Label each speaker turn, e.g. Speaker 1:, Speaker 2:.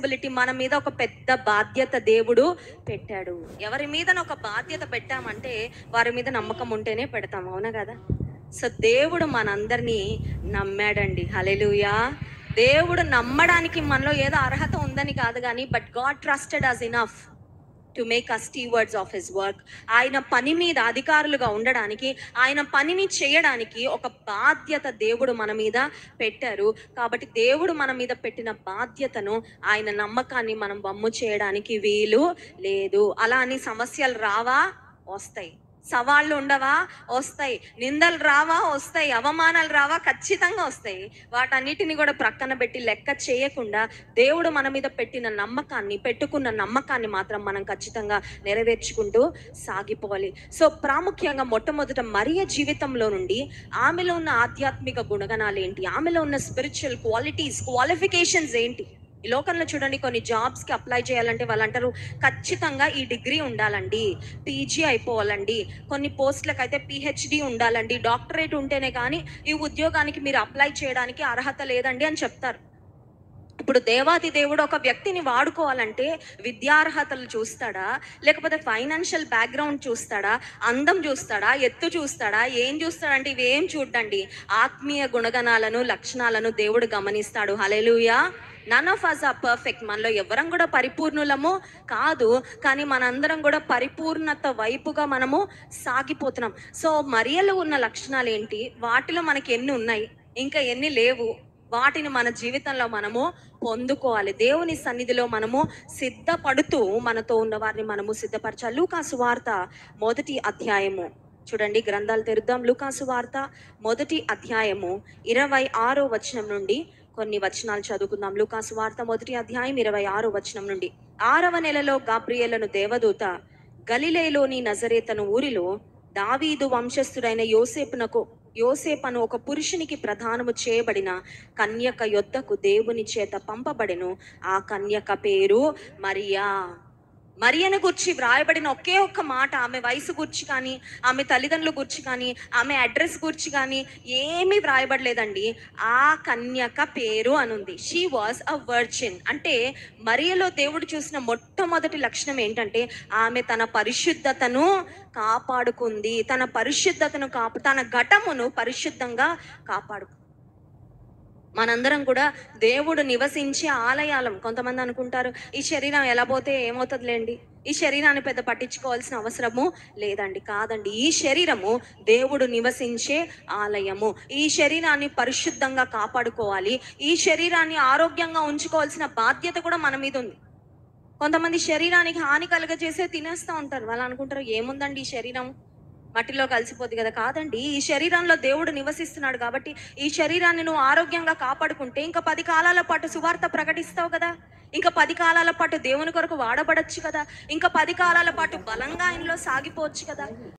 Speaker 1: responsibility మన మీద ఒక పెద్ద బాధ్యత దేవుడు పెట్టాడు ఎవరి మీద ఒక బాధ్యత పెట్టామంటే వారి మీద నమ్మకం ఉంటేనే పెడతాం అవునా కదా సో దేవుడు మనందరినీ నమ్మాడండి హలెలుయా దేవుడు నమ్మడానికి మనలో ఏదో అర్హత ఉందని కాదు కానీ but God trusted us enough to make us stewards of his work ఆయన పని మీద అధికారులుగా ఉండడానికి ఆయన పనిని చేయడానికి ఒక బాధ్యత దేవుడు మన మీద పెట్టారు కాబట్టి దేవుడు మన మీద పెట్టిన బాధ్యతను ఆయన నమ్మకాన్ని మనం వమ్ము చేయడానికి వీలు లేదు అలా అని సమస్యలు రావా వస్తాయి సవాళ్ళు ఉండవా వస్తాయి నిందలు రావా వస్తాయి అవమానాలు రావా ఖచ్చితంగా వస్తాయి వాటన్నిటిని కూడా ప్రక్కన పెట్టి లెక్క చేయకుండా దేవుడు మన మీద పెట్టిన నమ్మకాన్ని పెట్టుకున్న నమ్మకాన్ని మాత్రం మనం ఖచ్చితంగా నెరవేర్చుకుంటూ సాగిపోవాలి సో ప్రాముఖ్యంగా మొట్టమొదట మరియ జీవితంలో నుండి ఆమెలో ఉన్న ఆధ్యాత్మిక గుణగణాలు ఏంటి ఆమెలో ఉన్న స్పిరిచువల్ క్వాలిటీస్ క్వాలిఫికేషన్స్ ఏంటి ఈ లోకంలో చూడండి కొన్ని జాబ్స్ కి అప్లై చేయాలంటే వాళ్ళు అంటారు ఖచ్చితంగా ఈ డిగ్రీ ఉండాలండి పీజీ అయిపోవాలండి కొన్ని పోస్టులకు అయితే పిహెచ్డి ఉండాలండి డాక్టరేట్ ఉంటేనే కానీ ఈ ఉద్యోగానికి మీరు అప్లై చేయడానికి అర్హత లేదండి అని చెప్తారు ఇప్పుడు దేవాది దేవుడు ఒక వ్యక్తిని వాడుకోవాలంటే విద్యార్హతలు చూస్తాడా లేకపోతే ఫైనాన్షియల్ బ్యాక్గ్రౌండ్ చూస్తాడా అందం చూస్తాడా ఎత్తు చూస్తాడా ఏం చూస్తాడంటే ఇవేం చూడండి ఆత్మీయ గుణగణాలను లక్షణాలను దేవుడు గమనిస్తాడు హలెలుయా నన్ ఆఫ్ అస్ ఆ పర్ఫెక్ట్ మనలో ఎవరం కూడా పరిపూర్ణులము కాదు కానీ మనందరం కూడా పరిపూర్ణత వైపుగా మనము సాగిపోతున్నాం సో మరియలో ఉన్న లక్షణాలు ఏంటి వాటిలో మనకి ఎన్ని ఉన్నాయి ఇంకా ఎన్ని లేవు వాటిని మన జీవితంలో మనము పొందుకోవాలి దేవుని సన్నిధిలో మనము సిద్ధపడుతూ మనతో ఉన్న వారిని మనము సిద్ధపరచాలి లూకాసు వార్త మొదటి అధ్యాయము చూడండి గ్రంథాలు తెరుద్దాం లూకాసు వార్త మొదటి అధ్యాయము ఇరవై ఆరో వచనం నుండి కొన్ని వచనాలు చదువుకుందాం లూకాసు వార్త మొదటి అధ్యాయం ఇరవై ఆరో వచనం నుండి ఆరవ నెలలో గాబ్రియేలను దేవదూత గలిలేలోని నజరేతను ఊరిలో దావీదు వంశస్థుడైన యోసేపునకు యోసేపను ఒక పురుషునికి ప్రధానము చేయబడిన కన్యక యొద్దకు దేవుని చేత పంపబడెను ఆ కన్యక పేరు మరియా మరియను గురించి వ్రాయబడిన ఒకే ఒక్క మాట ఆమె వయసు గురించి కానీ ఆమె తల్లిదండ్రుల గురించి కానీ ఆమె అడ్రస్ గురించి కానీ ఏమీ వ్రాయబడలేదండి ఆ కన్యక పేరు అనుంది షీ వాజ్ అ వర్జిన్ అంటే మరియలో దేవుడు చూసిన మొట్టమొదటి లక్షణం ఏంటంటే ఆమె తన పరిశుద్ధతను కాపాడుకుంది తన పరిశుద్ధతను కాపు తన ఘటమును పరిశుద్ధంగా కాపాడు మనందరం కూడా దేవుడు నివసించే ఆలయాలం కొంతమంది అనుకుంటారు ఈ శరీరం ఎలా పోతే ఏమవుతుందిలేండి ఈ శరీరాన్ని పెద్ద పట్టించుకోవాల్సిన అవసరము లేదండి కాదండి ఈ శరీరము దేవుడు నివసించే ఆలయము ఈ శరీరాన్ని పరిశుద్ధంగా కాపాడుకోవాలి ఈ శరీరాన్ని ఆరోగ్యంగా ఉంచుకోవాల్సిన బాధ్యత కూడా మన మీద ఉంది కొంతమంది శరీరానికి హాని కలుగజేసే తినేస్తూ ఉంటారు వాళ్ళు అనుకుంటారు ఏముందండి ఈ శరీరం మట్టిలో కలిసిపోద్ది కదా కాదండి ఈ శరీరంలో దేవుడు నివసిస్తున్నాడు కాబట్టి ఈ శరీరాన్ని నువ్వు ఆరోగ్యంగా కాపాడుకుంటే ఇంకా పది కాలాల పాటు సువార్త ప్రకటిస్తావు కదా ఇంకా పది కాలాల పాటు దేవుని కొరకు వాడబడచ్చు కదా ఇంకా పది కాలాల పాటు బలంగా ఆయనలో సాగిపోవచ్చు కదా